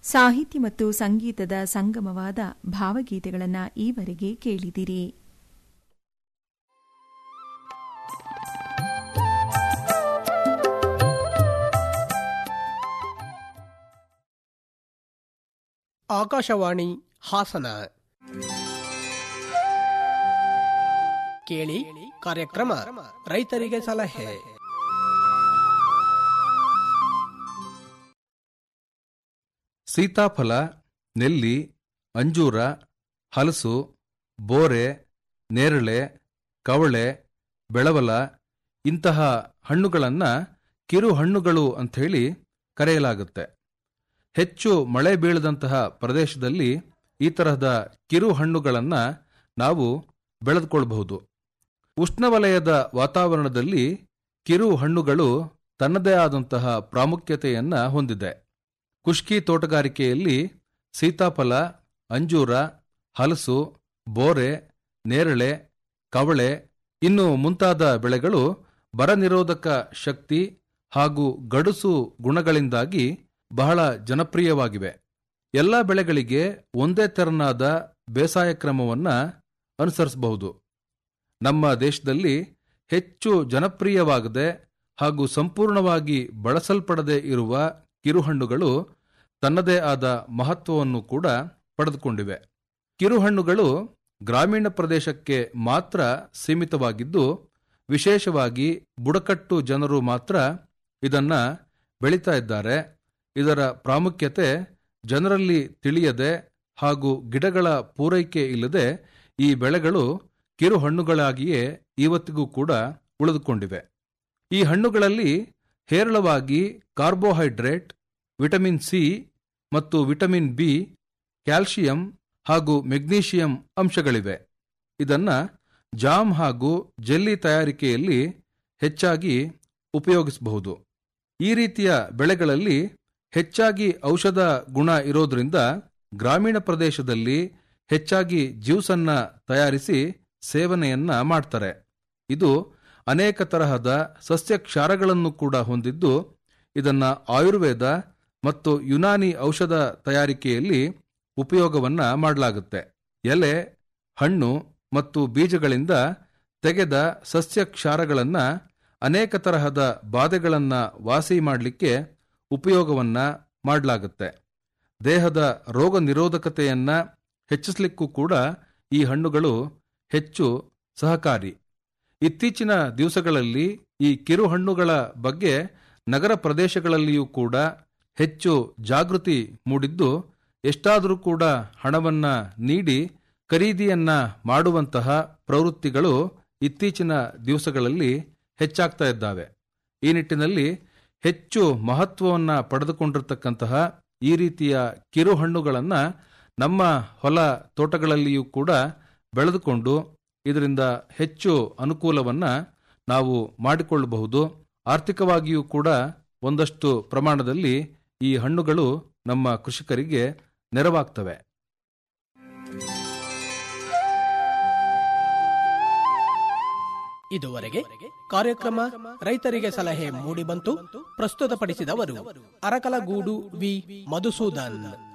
ಸಾಹಿತ್ಯ ಮತ್ತು ಸಂಗೀತದ ಸಂಗಮವಾದ ಭಾವಗೀತೆಗಳನ್ನು ಈವರೆಗೆ ಕೇಳಿದಿರಿ ಆಕಾಶವಾಣಿ ಹಾಸನ ಕೇಳಿ ಕಾರ್ಯಕ್ರಮ ರೈತರಿಗೆ ಸಲಹೆ ಸೀತಾಫಲ ನೆಲ್ಲಿ ಅಂಜೂರ ಹಲಸು ಬೋರೆ ನೇರಳೆ ಕವಳೆ ಬೆಳವಲ ಇಂತಹ ಹಣ್ಣುಗಳನ್ನು ಕಿರು ಹಣ್ಣುಗಳು ಅಂಥೇಳಿ ಕರೆಯಲಾಗುತ್ತೆ ಹೆಚ್ಚು ಮಳೆ ಬೀಳದಂತಹ ಪ್ರದೇಶದಲ್ಲಿ ಈ ತರಹದ ಕಿರು ಹಣ್ಣುಗಳನ್ನು ನಾವು ಬೆಳೆದುಕೊಳ್ಬಹುದು ಉಷ್ಣವಲಯದ ವಾತಾವರಣದಲ್ಲಿ ಕಿರು ಹಣ್ಣುಗಳು ತನ್ನದೇ ಆದಂತಹ ಪ್ರಾಮುಖ್ಯತೆಯನ್ನು ಹೊಂದಿದೆ ಕುಷ್ಕಿ ತೋಟಗಾರಿಕೆಯಲ್ಲಿ ಸೀತಾಫಲ ಅಂಜೂರ ಹಲಸು ಬೋರೆ ನೇರಳೆ ಕವಳೆ ಇನ್ನು ಮುಂತಾದ ಬೆಳೆಗಳು ಬರ ನಿರೋಧಕ ಶಕ್ತಿ ಹಾಗೂ ಗಡುಸು ಗುಣಗಳಿಂದಾಗಿ ಬಹಳ ಜನಪ್ರಿಯವಾಗಿವೆ ಎಲ್ಲ ಬೆಳೆಗಳಿಗೆ ಒಂದೇ ತೆರನಾದ ಬೇಸಾಯ ಕ್ರಮವನ್ನು ಅನುಸರಿಸಬಹುದು ನಮ್ಮ ದೇಶದಲ್ಲಿ ಹೆಚ್ಚು ಜನಪ್ರಿಯವಾಗದೆ ಹಾಗೂ ಸಂಪೂರ್ಣವಾಗಿ ಬಳಸಲ್ಪಡದೆ ಇರುವ ಕಿರುಹಣ್ಣುಗಳು ತನ್ನದೇ ಆದ ಮಹತ್ವವನ್ನು ಕೂಡ ಪಡೆದುಕೊಂಡಿವೆ ಕಿರುಹಣ್ಣುಗಳು ಗ್ರಾಮೀಣ ಪ್ರದೇಶಕ್ಕೆ ಮಾತ್ರ ಸೀಮಿತವಾಗಿದ್ದು ವಿಶೇಷವಾಗಿ ಬುಡಕಟ್ಟು ಜನರು ಮಾತ್ರ ಇದನ್ನ ಬೆಳೀತಾ ಇದ್ದಾರೆ ಇದರ ಪ್ರಾಮುಖ್ಯತೆ ಜನರಲ್ಲಿ ತಿಳಿಯದೆ ಹಾಗೂ ಗಿಡಗಳ ಪೂರೈಕೆ ಇಲ್ಲದೆ ಈ ಬೆಳೆಗಳು ಕಿರು ಹಣ್ಣುಗಳಾಗಿಯೇ ಇವತ್ತಿಗೂ ಕೂಡ ಉಳಿದುಕೊಂಡಿವೆ ಈ ಹಣ್ಣುಗಳಲ್ಲಿ ಹೇರಳವಾಗಿ ಕಾರ್ಬೋಹೈಡ್ರೇಟ್ ವಿಟಮಿನ್ ಸಿ ಮತ್ತು ವಿಟಮಿನ್ ಬಿ ಕ್ಯಾಲ್ಸಿಯಂ ಹಾಗೂ ಮೆಗ್ನೀಷಿಯಂ ಅಂಶಗಳಿವೆ ಇದನ್ನ ಜಾಮ್ ಹಾಗೂ ಜೆಲ್ಲಿ ತಯಾರಿಕೆಯಲ್ಲಿ ಹೆಚ್ಚಾಗಿ ಉಪಯೋಗಿಸಬಹುದು ಈ ರೀತಿಯ ಬೆಳೆಗಳಲ್ಲಿ ಹೆಚ್ಚಾಗಿ ಔಷಧ ಗುಣ ಇರೋದ್ರಿಂದ ಗ್ರಾಮೀಣ ಪ್ರದೇಶದಲ್ಲಿ ಹೆಚ್ಚಾಗಿ ಜ್ಯೂಸನ್ನ ತಯಾರಿಸಿ ಸೇವನೆಯನ್ನ ಮಾಡ್ತಾರೆ ಇದು ಅನೇಕ ತರಹದ ಸಸ್ಯ ಕ್ಷಾರಗಳನ್ನು ಕೂಡ ಹೊಂದಿದ್ದು ಇದನ್ನ ಆಯುರ್ವೇದ ಮತ್ತು ಯುನಾನಿ ಔಷಧ ತಯಾರಿಕೆಯಲ್ಲಿ ಉಪಯೋಗವನ್ನ ಮಾಡಲಾಗುತ್ತೆ ಎಲೆ ಹಣ್ಣು ಮತ್ತು ಬೀಜಗಳಿಂದ ತೆಗೆದ ಸಸ್ಯ ಕ್ಷಾರಗಳನ್ನ ಅನೇಕ ತರಹದ ಬಾಧೆಗಳನ್ನ ವಾಸಿ ಮಾಡಲಿಕ್ಕೆ ಉಪಯೋಗವನ್ನ ಮಾಡಲಾಗುತ್ತೆ ದೇಹದ ರೋಗ ನಿರೋಧಕತೆಯನ್ನ ಹೆಚ್ಚಿಸಲಿಕ್ಕೂ ಕೂಡ ಈ ಹಣ್ಣುಗಳು ಹೆಚ್ಚು ಸಹಕಾರಿ ಇತ್ತೀಚಿನ ದಿವಸಗಳಲ್ಲಿ ಈ ಕಿರು ಹಣ್ಣುಗಳ ಬಗ್ಗೆ ನಗರ ಪ್ರದೇಶಗಳಲ್ಲಿಯೂ ಕೂಡ ಹೆಚ್ಚು ಜಾಗೃತಿ ಮೂಡಿದ್ದು ಎಷ್ಟಾದರೂ ಕೂಡ ಹಣವನ್ನ ನೀಡಿ ಖರೀದಿಯನ್ನ ಮಾಡುವಂತಹ ಪ್ರವೃತ್ತಿಗಳು ಇತ್ತೀಚಿನ ದಿವಸಗಳಲ್ಲಿ ಹೆಚ್ಚಾಗ್ತಾ ಇದ್ದಾವೆ ಈ ನಿಟ್ಟಿನಲ್ಲಿ ಹೆಚ್ಚು ಮಹತ್ವವನ್ನ ಪಡೆದುಕೊಂಡಿರತಕ್ಕಂತಹ ಈ ರೀತಿಯ ಕಿರು ಹಣ್ಣುಗಳನ್ನ ನಮ್ಮ ಹೊಲ ತೋಟಗಳಲ್ಲಿಯೂ ಕೂಡ ಬೆಳೆದುಕೊಂಡು ಇದರಿಂದ ಹೆಚ್ಚು ಅನುಕೂಲವನ್ನ ನಾವು ಮಾಡಿಕೊಳ್ಳಬಹುದು ಆರ್ಥಿಕವಾಗಿಯೂ ಕೂಡ ಒಂದಷ್ಟು ಪ್ರಮಾಣದಲ್ಲಿ ಈ ಹಣ್ಣುಗಳು ನಮ್ಮ ಕೃಷಿಕರಿಗೆ ನೆರವಾಗ್ತವೆ ಇದುವರೆಗೆ ಕಾರ್ಯಕ್ರಮ ರೈತರಿಗೆ ಸಲಹೆ ಮೂಡಿಬಂತು ಪ್ರಸ್ತುತಪಡಿಸಿದವರು ಅರಕಲಗೂಡು ವಿ ಮಧುಸೂದನ್